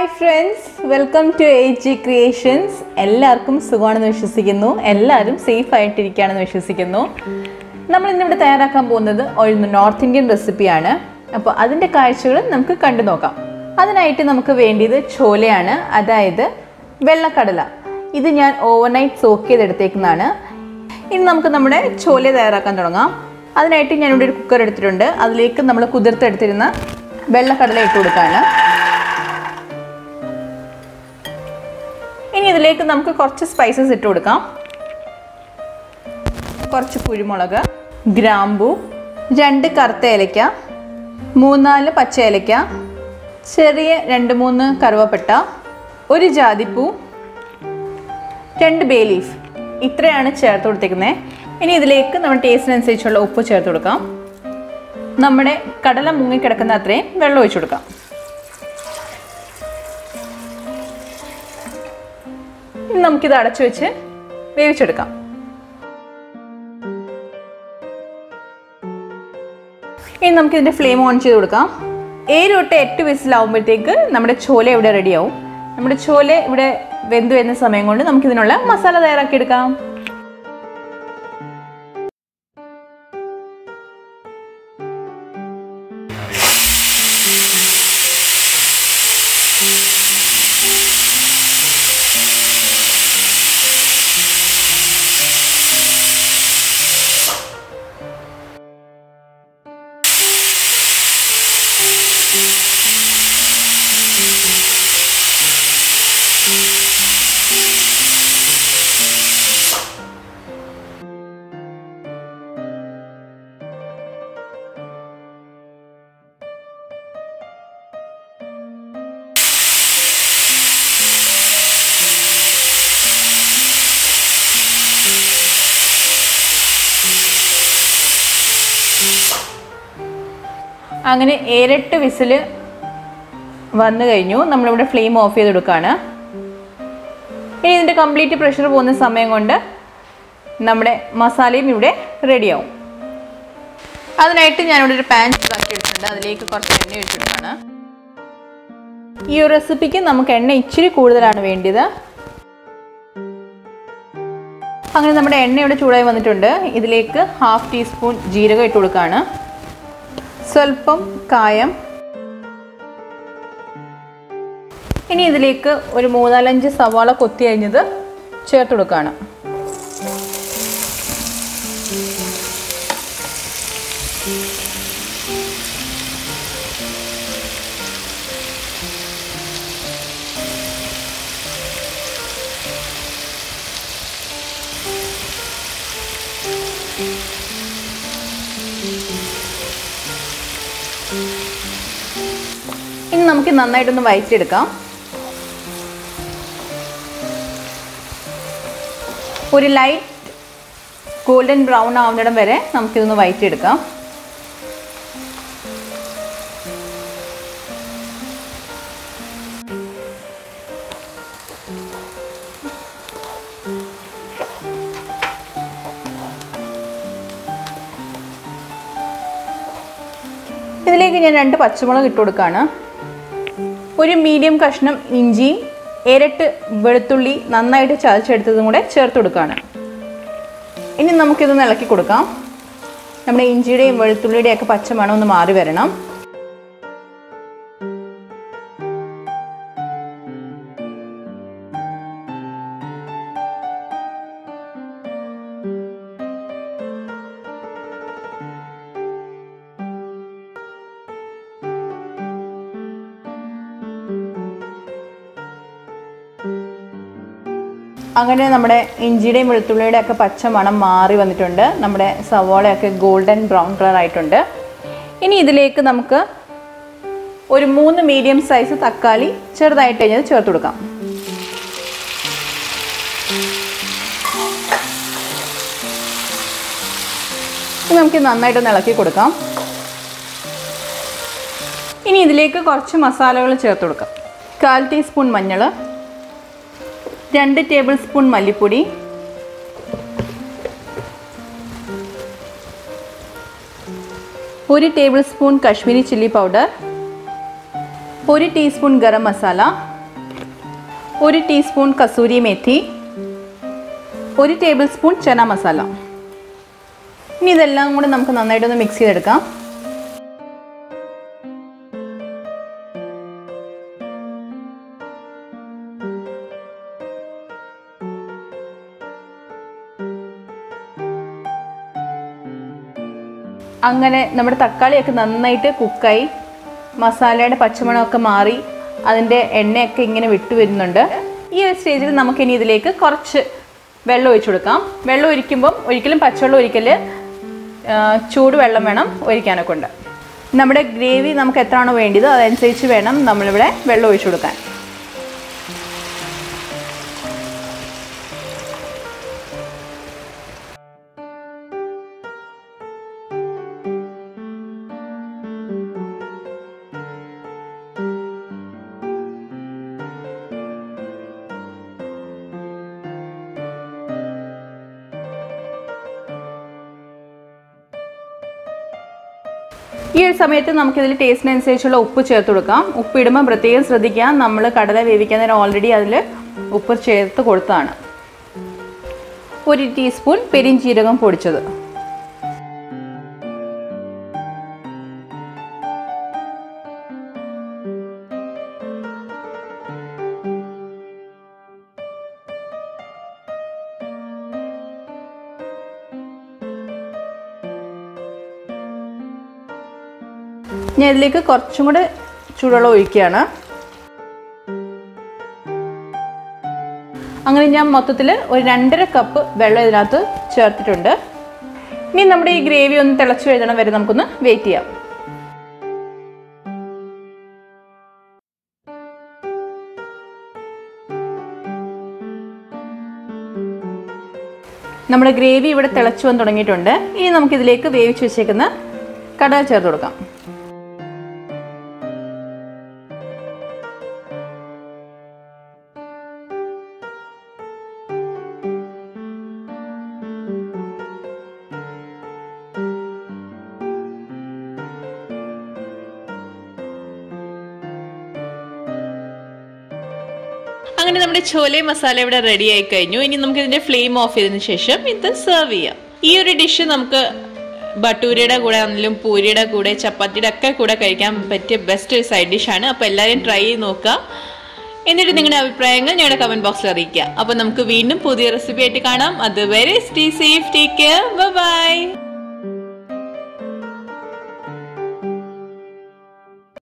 hi friends welcome to A G creations എല്ലാവർക്കും സുഖമാണെന്ന് വിശ്വസിക്കുന്നു എല്ലാവരും സേഫ് ആയിട്ടിരിക്കുകയാണെന്ന് വിശ്വസിക്കുന്നു നമ്മൾ ഇന്നിവിടെ തയ്യാറാക്കാൻ പോകുന്നത് ഒരു നോർത്ത് ഇന്ത്യൻ റെസിപ്പിയാണ് അപ്പോൾ അതിൻ്റെ കാഴ്ചകൾ നമുക്ക് കണ്ടു നോക്കാം അതിനായിട്ട് നമുക്ക് വേണ്ടിയത് ചോലയാണ് അതായത് വെള്ളക്കടല ഇത് ഞാൻ ഓവർനൈറ്റ് സോക്ക് ചെയ്തെടുത്തേക്കുന്നതാണ് ഇനി നമുക്ക് നമ്മുടെ ചോല തയ്യാറാക്കാൻ തുടങ്ങാം അതിനായിട്ട് ഞാനിവിടെ ഒരു കുക്കർ എടുത്തിട്ടുണ്ട് അതിലേക്ക് നമ്മൾ കുതിർത്തെടുത്തിരുന്ന വെള്ളക്കടല ഇട്ട് കൊടുക്കുകയാണ് ഇനി ഇതിലേക്ക് നമുക്ക് കുറച്ച് സ്പൈസസ് ഇട്ട് കൊടുക്കാം കുറച്ച് കുരുമുളക് ഗ്രാമ്പു രണ്ട് കറുത്ത ഏലയ്ക്ക മൂന്നാല് പച്ച ഏലയ്ക്ക ചെറിയ രണ്ട് മൂന്ന് കറുവപ്പട്ട ഒരു ജാതിപ്പൂ രണ്ട് ബേ ലീഫ് ഇത്രയാണ് ചേർത്ത് കൊടുത്തേക്കുന്നത് ഇനി ഇതിലേക്ക് നമ്മുടെ ടേസ്റ്റിനനുസരിച്ചുള്ള ഉപ്പ് ചേർത്ത് കൊടുക്കാം നമ്മുടെ കടല മുങ്ങിക്കിടക്കുന്ന അത്രയും വെള്ളം ഒഴിച്ചു കൊടുക്കാം ഇനി നമുക്കിത് അടച്ചു വെച്ച് വേവിച്ചെടുക്കാം ഇനി നമുക്ക് ഇതിൻ്റെ ഫ്ലെയിം ഓൺ ചെയ്ത് കൊടുക്കാം ഏഴ് തൊട്ട് എട്ട് വിസിലാവുമ്പോഴത്തേക്ക് നമ്മുടെ ചോല ഇവിടെ റെഡിയാവും നമ്മുടെ ചോല ഇവിടെ വെന്ത് വരുന്ന സമയം കൊണ്ട് നമുക്ക് ഇതിനുള്ള മസാല തയ്യാറാക്കി എടുക്കാം അങ്ങനെ ഏഴെട്ട് വിസിൽ വന്നു കഴിഞ്ഞു നമ്മളിവിടെ ഫ്ലെയിം ഓഫ് ചെയ്ത് കൊടുക്കുകയാണ് ഇനി ഇതിൻ്റെ കംപ്ലീറ്റ് പ്രഷർ പോകുന്ന സമയം കൊണ്ട് നമ്മുടെ മസാലയും ഇവിടെ റെഡിയാവും അതിനായിട്ട് ഞാനിവിടെ ഒരു പാൻ ചൂടാക്കി എടുത്തിട്ടുണ്ട് അതിലേക്ക് കുറച്ച് എണ്ണ ഒഴിച്ചിട്ടാണ് ഈ ഒരു റെസിപ്പിക്ക് നമുക്ക് എണ്ണ ഇച്ചിരി കൂടുതലാണ് വേണ്ടത് അങ്ങനെ നമ്മുടെ എണ്ണ ഇവിടെ ചൂടായി വന്നിട്ടുണ്ട് ഇതിലേക്ക് ഹാഫ് ടീസ്പൂൺ ജീരകം ഇട്ട് കൊടുക്കുകയാണ് സ്വല്പം കായം ഇനി ഇതിലേക്ക് ഒരു മൂന്നാലഞ്ച് സവാള കൊത്തി അരിഞ്ഞത് ചേർത്ത് കൊടുക്കുകയാണ് ഇനി നമുക്ക് നന്നായിട്ടൊന്ന് വയറ്റിയെടുക്കാം ഒരു ലൈറ്റ് ഗോൾഡൻ ബ്രൗൺ ആവുന്നിടം വരെ നമുക്കിതൊന്ന് വയറ്റിയെടുക്കാം ഇതിലേക്ക് ഞാൻ രണ്ട് പച്ചമുളക് ഇട്ട് കൊടുക്കുകയാണ് ഒരു മീഡിയം കഷ്ണം ഇഞ്ചിയും ഇരട്ട് വെളുത്തുള്ളി നന്നായിട്ട് ചതച്ചെടുത്തതും കൂടെ ചേർത്ത് കൊടുക്കുകയാണ് ഇനി നമുക്കിതൊന്ന് ഇളക്കി കൊടുക്കാം നമ്മുടെ ഇഞ്ചിയുടെയും വെളുത്തുള്ളിയുടെയും ഒക്കെ പച്ചമണം ഒന്ന് മാറി വരണം അങ്ങനെ നമ്മുടെ ഇഞ്ചിയുടെയും വെളുത്തുള്ളിയുടെയും ഒക്കെ പച്ച മണം മാറി വന്നിട്ടുണ്ട് നമ്മുടെ സവോളയൊക്കെ ഗോൾഡൻ ബ്രൗൺ കളർ ആയിട്ടുണ്ട് ഇനി ഇതിലേക്ക് നമുക്ക് ഒരു മൂന്ന് മീഡിയം സൈസ് തക്കാളി ചെറുതായിട്ട് കഴിഞ്ഞത് ചേർത്ത് കൊടുക്കാം ഇനി നമുക്ക് നന്നായിട്ടൊന്ന് ഇളക്കി കൊടുക്കാം ഇനി ഇതിലേക്ക് കുറച്ച് മസാലകൾ ചേർത്ത് കൊടുക്കാം കാൽ ടീസ്പൂൺ മഞ്ഞൾ രണ്ട് ടേബിൾ സ്പൂൺ മല്ലിപ്പൊടി ഒരു tablespoon Kashmiri chilli powder ഒരു ടീസ്പൂൺ ഗരം മസാല ഒരു ടീസ്പൂൺ കസൂരി മേഥി ഒരു ടേബിൾ സ്പൂൺ ചന മസാല ഇനി ഇതെല്ലാം കൂടി നമുക്ക് നന്നായിട്ടൊന്ന് മിക്സ് ചെയ്തെടുക്കാം അങ്ങനെ നമ്മുടെ തക്കാളിയൊക്കെ നന്നായിട്ട് കുക്കായി മസാലയുടെ പച്ചമണമൊക്കെ മാറി അതിൻ്റെ എണ്ണയൊക്കെ ഇങ്ങനെ വിട്ടു വരുന്നുണ്ട് ഈ ഒരു സ്റ്റേജിൽ നമുക്കിനി ഇതിലേക്ക് കുറച്ച് വെള്ളം ഒഴിച്ചു കൊടുക്കാം വെള്ളം ഒഴിക്കുമ്പം ഒരിക്കലും പച്ചവെള്ളം ഒഴിക്കല് ആ, ചൂട് വെള്ളം വേണം ഒഴിക്കാനൊക്കെ ഉണ്ട് നമ്മുടെ ഗ്രേവി നമുക്ക് എത്രയാണോ വേണ്ടത് അതനുസരിച്ച് വേണം നമ്മളിവിടെ വെള്ളം ഒഴിച്ചു കൊടുക്കാൻ ഈ ഒരു സമയത്ത് നമുക്കിതിൽ ടേസ്റ്റിനനുസരിച്ചുള്ള ഉപ്പ് ചേർത്ത് കൊടുക്കാം ഉപ്പ് ഇടുമ്പോൾ പ്രത്യേകം ശ്രദ്ധിക്കുക നമ്മൾ കടല വേവിക്കാൻ നേരം ഓൾറെഡി അതിൽ ഉപ്പ് ചേർത്ത് കൊടുത്തതാണ് ഒരു ടീസ്പൂൺ പെരിഞ്ചീരകം പൊടിച്ചത് ഞാൻ ഇതിലേക്ക് കുറച്ചും കൂടെ ചൂടുവെള്ളം ഒഴിക്കുകയാണ് അങ്ങനെ ഞാൻ മൊത്തത്തിൽ ഒരു രണ്ടര കപ്പ് വെള്ളം ഇതിനകത്ത് ചേർത്തിട്ടുണ്ട് ഇനി നമ്മുടെ ഈ ഗ്രേവി ഒന്ന് തിളച്ച് എഴുതണം വരെ നമുക്കൊന്ന് വെയിറ്റ് ചെയ്യാം നമ്മുടെ ഗ്രേവി ഇവിടെ തിളച്ചു വന്ന് തുടങ്ങിയിട്ടുണ്ട് ഇനി നമുക്കിതിലേക്ക് വേവിച്ച് വെച്ചേക്കുന്ന കടല ചേർത്ത് കൊടുക്കാം അങ്ങനെ നമ്മുടെ ചോലെ മസാല ഇവിടെ റെഡി ആയി കഴിഞ്ഞു ഇനി നമുക്ക് ഇതിന്റെ ഫ്ലെയിം ഓഫ് ചെയ്തതിനു ശേഷം ഇത് സെർവ് ചെയ്യാം ഈ ഒരു ഡിഷ് നമുക്ക് ബട്ടൂരയുടെ കൂടെ ആണെങ്കിലും പൂരിയുടെ കൂടെ ചപ്പാത്തിയുടെ ഒക്കെ കൂടെ കഴിക്കാൻ പറ്റിയ ബെസ്റ്റ് ഒരു സൈഡ് ഡിഷാണ് അപ്പോൾ എല്ലാവരും ട്രൈ ചെയ്ത് നോക്കുക എന്നിട്ട് നിങ്ങളുടെ അഭിപ്രായങ്ങൾ ഞങ്ങളുടെ കമന്റ് ബോക്സിൽ അറിയിക്കുക അപ്പോൾ നമുക്ക് വീണ്ടും പുതിയ റെസിപ്പി ആയിട്ട് കാണാം അതുവരെ stay safe take care by